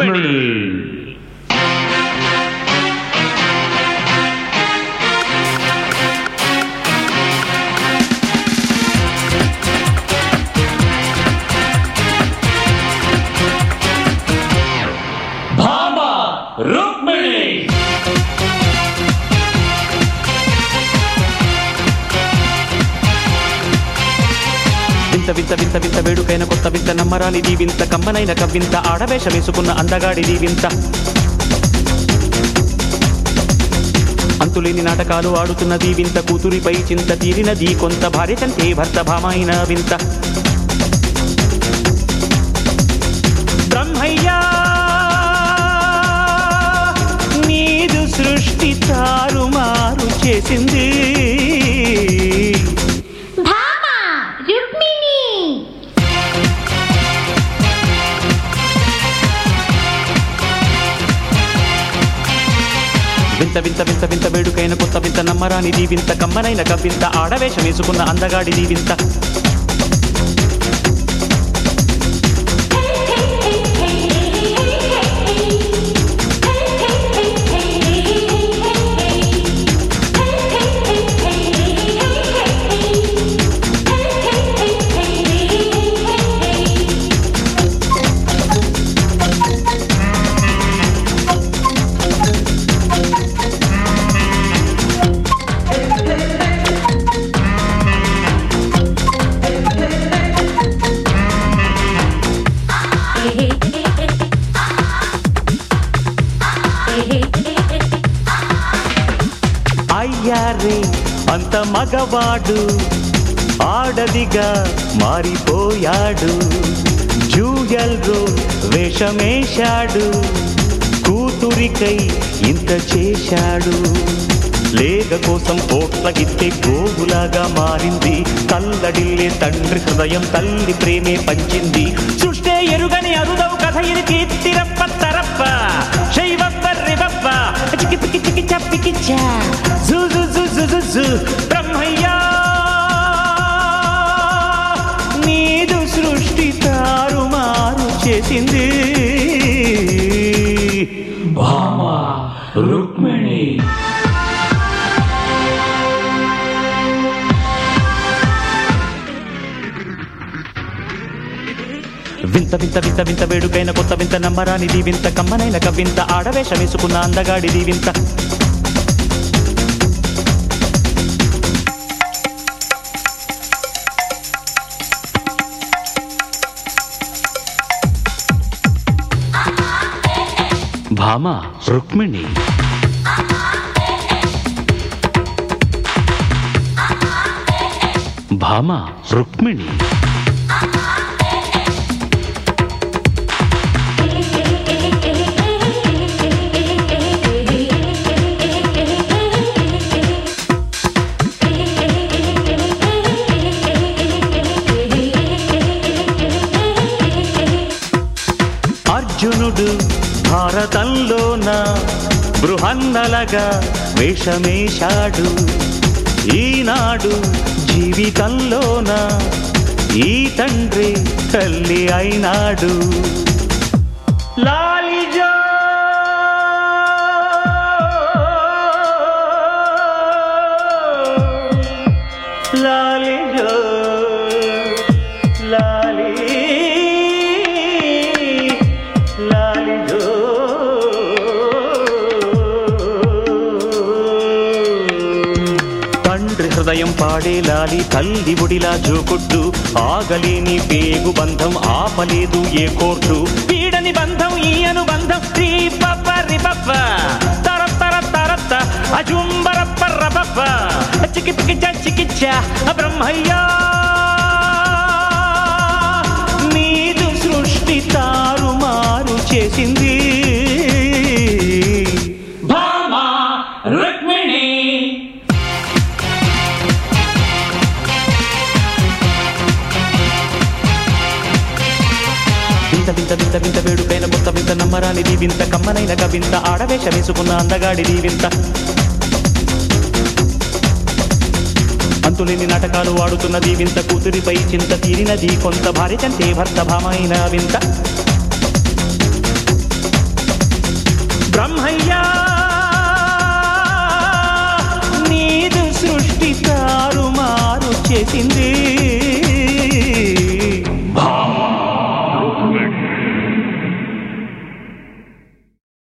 రుక్మిణి భామ రుక్మిణి వింత వింత వింత వింత వేడుకైన కొత్త వింత నమ్మరానిది వింత కమ్మనైన కవ్వింత ఆడవేషం వేసుకున్న అందగాడిది వింత అంతులేని నాటకాలు ఆడుతున్నది వింత కూతురిపై చింత తీరినది కొంత భార్య కంటే భర్త భామైన వింత బ్రహ్మయ్యా నీదు సృష్టి తారుమారు చేసింది భామ రుక్మిణి వింత వింత వింత వింత వేడుకైన కొత్త వింత నమ్మరానిది వింత కమ్మనైన కవ్వింత ఆడవేషం వేసుకున్న అందగాడిది వింత అయ్యారే అంత మగవాడు ఆడదిగా మారిపోయాడు జూయల్ రోల్ వేషమేశాడు కూతురికై ఇంత చేశాడు లేగ కోసం కోట్లగిత్తే గోగులాగా మారింది తల్లడిల్లే తండ్రి హృదయం తల్లి ప్రేమే పంచింది సృష్టే ఎరుగని అరుదవు కథ ఇది కీర్తిరప్ప తరప్ప శైవప్ప రివప్ప చికి పికి చికి చప్పికి చా జు జు జు జు జు జు బ్రహ్మయ్యా నీదు సృష్టి తారుమారు చేసింది భామ రుక్మిణి వింత వింత వింత వింత వేడుకైన కొత్త వింత నమ్మరానిది వింత కమ్మనైన కవ్వింత ఆడవేషం వేసుకున్న అందగాడిది వింత భామ రుక్మిణి భామ రుక్మిణి అర్జునుడు భారతంలోన బృహన్నలగా వేషమేశాడు ఈనాడు జీవితంలోన ఈ తండ్రి తల్లి అయినాడు లాలిజో లాలిజో లాలి లాలిజో తండ్రి హృదయం పాడే లాలి తల్లి ఒడిలా జోకొట్టు ఆగలేని పేగు బంధం ఆపలేదు ఏ కోర్టు వీడని బంధం ఈ అనుబంధం రీ పప్ప రి పప్ప తర తర తరత్త అజుంబర పర్ర పప్ప చికి పికి చ చికిచ్చ బ్రహ్మయ్యా నీదు సృష్టి తారుమారు చేసింది భామ రుక్మిణి వింత వింత వింత వింత వేడుకైన కొత్త వింత నమ్మరానిది వింత కమ్మనైన కవింత ఆడవేష వేసుకున్న అందగాడిది వింత అంతులేని నాటకాలు ఆడుతున్నది వింత కూతురిపై చింత తీరినది కొంత భార్య కంటే భర్త భామైన వింత బ్రహ్మయ్య